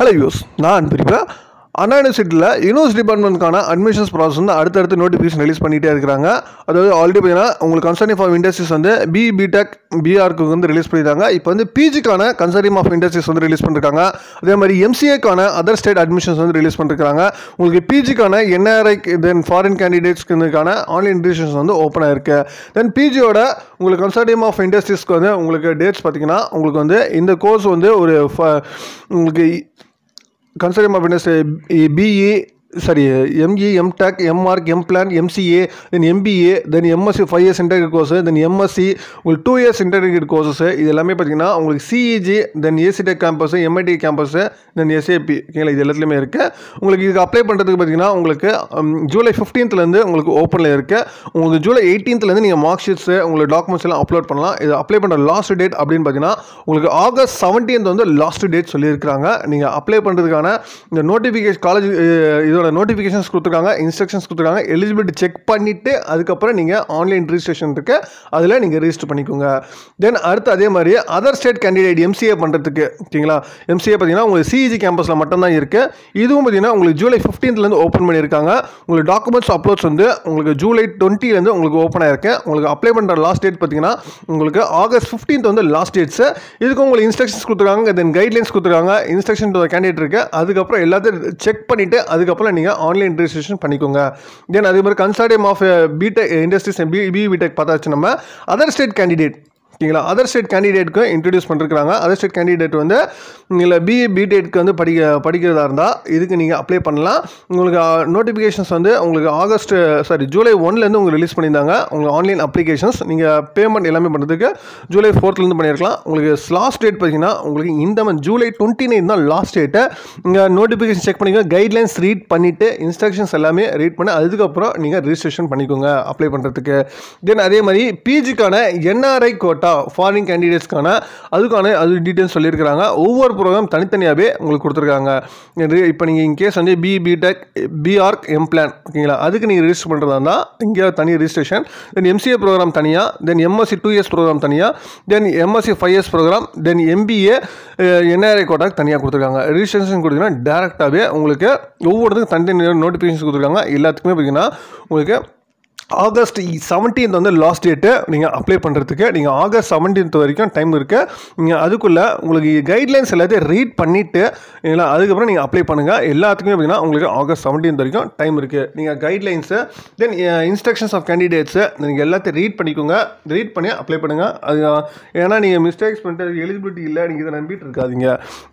hello use நான் பிரிப்பா அண்ணா யூனிவர்சிட்டியில் university டிபார்ட்மெண்ட்க்கான admissions process வந்து அடுத்தடுத்து நோட்டிஃபிகேஷன் ரிலீஸ் பண்ணிகிட்டே இருக்கிறாங்க அதாவது ஆல்ரெடி பார்த்தீங்கன்னா உங்களுக்கு கன்சர்னிங் ஃபார் இண்டஸ்ட்ரீஸ் வந்து பி பிடெக் பிஆர்க்கு வந்து ரிலீஸ் பண்ணியிருக்காங்க இப்போ வந்து பிஜிக்கான கன்சர்னிங் ஆஃப் இண்டஸ்ட்ரீஸ் வந்து ரிலீஸ் பண்ணிருக்காங்க அதே மாதிரி எம்சிஏக்கான அதர் ஸ்டேட் அட்மிஷன்ஸ் வந்து ரிலீஸ் பண்ணிருக்காங்க உங்களுக்கு பிஜிக்கான என்ஆர்ஐ தென் ஃபாரின் கேண்டிடேட்ஸ்க்கான ஆன்லைன் ரிஜிஸ்ட்ரேஷன் வந்து ஓப்பன் ஆயிருக்கு தென் பிஜியோட உங்களுக்கு கன்சர்டியம் ஆஃப் இண்டஸ்ட்ரீஸ்க்கு வந்து உங்களுக்கு டேட்ஸ் பார்த்தீங்கன்னா உங்களுக்கு வந்து இந்த கோர்ஸ் வந்து ஒரு ஃப- உங்களுக்கு consortium of industry BE sorry ME MTech MArch MPlan MCA then MBA then MSc five years integrate course then MSc உங்களுக்கு டூ இயர்ஸ் இன்டர்கிரேட் கோர்சஸ் இது எல்லாமே பார்த்தீங்கன்னா உங்களுக்கு சிஇஜி தென் ஏசிடெக் campus MIT campus then SAP ஓகேங்களா இது எல்லாத்துலேயுமே இருக்குது உங்களுக்கு இதுக்கு அப்ளை பண்ணுறதுக்கு பார்த்தீங்கன்னா உங்களுக்கு ம், ஜூலை ஃபிஃப்டீன்த்லேருந்து உங்களுக்கு ஓப்பனில் இருக்குது உங்களுக்கு ஜூலை எயிட்டீன்த்லேருந்து நீங்கள் மார்க் ஷீட்ஸு உங்களுக்கு டாக்குமெண்ட்ஸ் எல்லாம் அப்லோட் பண்ணலாம் இது அப்ளை பண்ணுற லாஸ்ட் டேட் அப்படின்னு பார்த்தீங்கன்னா உங்களுக்கு ஆகஸ்ட் செவன்டீன்த் வந்து லாஸ்ட் டேட் சொல்லியிருக்காங்க நீங்கள் அப்ளை பண்ணுறதுக்கான இந்த நோட்டிஃபிகேஷன் காலேஜ் இதோட நோட்டிஃபிகேஷன்ஸ் கொடுத்துருக்காங்க இன்ஸ்ட்ரக்ஷன்ஸ் கொடுத்துருக்காங்க எலிஜிபிலிட்டி செக் பண்ணிவிட்டு அதுக்கப்புறம் நீங்கள் ஆன்லைன் ரிஜிஸ்ட்ரேஷன் இருக்கு அதில் நீங்கள் ரிஜிஸ்டர் பண்ணிக்கோங்க தென் அடுத்து அதே மாதிரி அதர் ஸ்டேட் கேண்டிடேட் எம்சிஏ பண்ணுறதுக்கு ஓகேங்களா எம்சிஏ பார்த்தீங்கன்னா உங்களுக்கு சிஇஜி கேம்பஸில் மட்டும்தான் இருக்குது இதுவும் பார்த்தீங்கன்னா உங்களுக்கு ஜூலை ஃபிஃப்டீன்த்லேருந்து ஓப்பன் பண்ணியிருக்காங்க உங்களுக்கு டாக்குமெண்ட்ஸ் அப்லோட்ஸ் வந்து உங்களுக்கு ஜூலை டுவெண்ட்டிலேருந்து உங்களுக்கு ஓப்பன் ஆயிருக்கு உங்களுக்கு அப்ளை பண்ணுற லாஸ்ட் டேட் பார்த்தீங்கன்னா உங்களுக்கு ஆகஸ்ட் ஃபிஃப்டீன்த் வந்து லாஸ்ட் டேட்ஸு இதுக்கு உங்களுக்கு இன்ஸ்ட்ரக்ஷன்ஸ் கொடுத்துருக்காங்க தென் கைட்லைன்ஸ் கொடுத்துருக்காங்க இன்ஸ்ட்ரக்ஷன் கேண்டிடேட் இருக்கு அதுக்கப்புறம் எல்லாத்தையும் செக் பண்ணிவிட்டு அதுக்கப்புறம் நீங்கள் ஆன்லைன் ரிஜிஸ்ட்ரேஷன் பண்ணிக்கோங்க தென் அதே மாதிரி consortium of BTech industries B B BTech பார்த்தாச்சு நம்ம அதர் ஸ்டேட் கேண்டிடேட் ஓகேங்களா அதர் ஸ்டேட் கேண்டிடேட்க்கு இன்ட்ரடியூஸ் பண்ணிருக்காங்க அதர் ஸ்டேட் கேண்டிடேட் வந்து இல்லை பிஇ பிடெட்க்கு வந்து படிக்க படிக்கிறதா இருந்தால் இதுக்கு நீங்கள் அப்ளை பண்ணலாம் உங்களுக்கு நோட்டிஃபிகேஷன்ஸ் வந்து உங்களுக்கு ஆகஸ்ட் சாரி ஜூலை ஒன்லேருந்து உங்களுக்கு ரிலீஸ் பண்ணியிருந்தாங்க உங்களுக்கு ஆன்லைன் அப்ளிகேஷன்ஸ் நீங்கள் பேமெண்ட் எல்லாமே பண்ணுறதுக்கு ஜூலை ஃபோர்த்லேருந்து பண்ணியிருக்கலாம் உங்களுக்கு லாஸ்ட் டேட் பார்த்தீங்கன்னா உங்களுக்கு இந்த மந்த் ஜூலை டுவெண்ட்டி நைன் தான் லாஸ்ட் டேட்டு நீங்கள் நோட்டிஃபிகேஷன் செக் பண்ணிக்கோ கைட்லைன்ஸ் ரீட் பண்ணிவிட்டு இன்ஸ்ட்ரக்ஷன்ஸ் எல்லாமே ரீட் பண்ணி அதுக்கப்புறம் நீங்கள் ரிஜிஸ்ட்ரேஷன் பண்ணிக்கோங்க அப்ளை பண்ணுறதுக்கு தென் அதே மாதிரி பிஜிக்கான என்ஆர்ஐ கோட்டா ஃபாரின் கேண்டிடேட்ஸ்க்கான அதுக்கான அது டீட்டெயில்ஸ் சொல்லியிருக்கிறாங்க ஒவ்வொரு ப்ரோக்ராம் தனித்தனியாகவே உங்களுக்கு கொடுத்துருக்காங்க இப்போ நீங்கள் இன்கேஸ் வந்து பி பிடெக் பிஆர்க் எம்பிளான் ஓகேங்களா அதுக்கு நீங்கள் ரிஜிஸ்டர் பண்ணுறதா இருந்தால் இங்கே தனி ரிஜிஸ்ட்ரேஷன் தென் எம்சிஏ ப்ரோக்ராம் தனியாக then MSc two years program தனியாக then MSc five years program then MBA NRI கோட்டாக்கு தனியாக கொடுத்துருக்காங்க ரிஜிஸ்ட்ரேஷன் கொடுத்தீங்கன்னா டேரெக்டாகவே உங்களுக்கு ஒவ்வொருத்துக்கும் தனித்தனி நோட்டிஃபிகேஷன் கொடுத்துருக்காங்க எல்லாத்துக்குமே பார்த்தீங்கன்னா உங்களுக்கு ஆகஸ்ட் செவன்டீன்த் வந்து லாஸ்ட் டேட்டு நீங்கள் அப்ளை பண்ணுறதுக்கு நீங்கள் ஆகஸ்ட் செவன்டீன்த் வரைக்கும் டைம் இருக்குது நீங்கள் அதுக்குள்ளே உங்களுக்கு கைட்லைன்ஸ் எல்லாத்தையும் ரீட் பண்ணிவிட்டு இல்லைங்களா அதுக்கப்புறம் நீங்கள் அப்ளை பண்ணுங்கள் எல்லாத்துக்குமே பார்த்தீங்கன்னா உங்களுக்கு ஆகஸ்ட் செவன்டீன்த் வரைக்கும் டைம் இருக்குது நீங்கள் guidelines then instructions of candidates நீங்கள் எல்லாத்தையும் ரீட் பண்ணிக்கோங்க ரீட் பண்ணி அப்ளை பண்ணுங்கள் அது ஏன்னா நீங்கள் மிஸ்டேக்ஸ் பண்ணிட்டு எலிஜிபிலிட்டி இல்லை நீங்கள் இதை நம்பிட்டு இருக்காதீங்க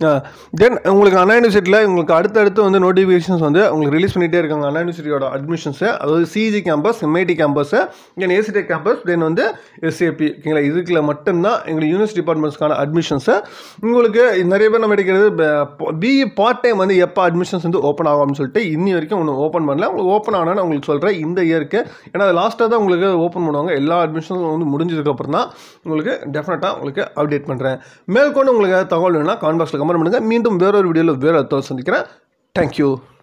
தென் உங்களுக்கு அண்ணா யூனிவர்சிட்டியில் உங்களுக்கு அடுத்தடுத்து வந்து நோட்டிஃபிகேஷன்ஸ் வந்து உங்களுக்கு ரிலீஸ் பண்ணிகிட்டே இருக்காங்க அண்ணா யூனிவர்சிட்டியோட அட்மிஷன்ஸு அதாவது CG campus MIT campus then ஏசிடெக் கேம்பஸ் தென் வந்து எஸ்ஏபி ஓகேங்களா இதுக்குள்ள மட்டும்தான் எங்களுக்கு யூனிவர்சிட்டி டிபார்ட்மெண்ட்ஸ்க்கான அட்மிஷன்ஸு உங்களுக்கு நிறைய பேர் நம்ம எடுக்கிறது பிஇ பார்ட் டைம் வந்து எப்போ அட்மிஷன்ஸ் வந்து ஓப்பன் ஆகும் அப்படின்னு சொல்லிட்டு இன்னி வரைக்கும் ஒன்று ஓப்பன் பண்ணல உங்களுக்கு ஓப்பன் ஆனால் உங்களுக்கு சொல்கிறேன் இந்த இயருக்கு ஏன்னா லாஸ்ட்டாக தான் உங்களுக்கு ஓப்பன் பண்ணுவாங்க எல்லா அட்மிஷனும் வந்து முடிஞ்சதுக்கப்புறம் தான் உங்களுக்கு டெஃபினட்டாக உங்களுக்கு அப்டேட் பண்ணுறேன் மேற்கொண்டு உங்களுக்கு ஏதாவது தகவல் வேணும்னா கான்பாக்ஸில் கமெண்ட் பண்ணுங்கள் மீண்டும் வேறொரு வீடியோவில் வேறு தகவல் சந்திக்கிறேன் தேங்க்யூ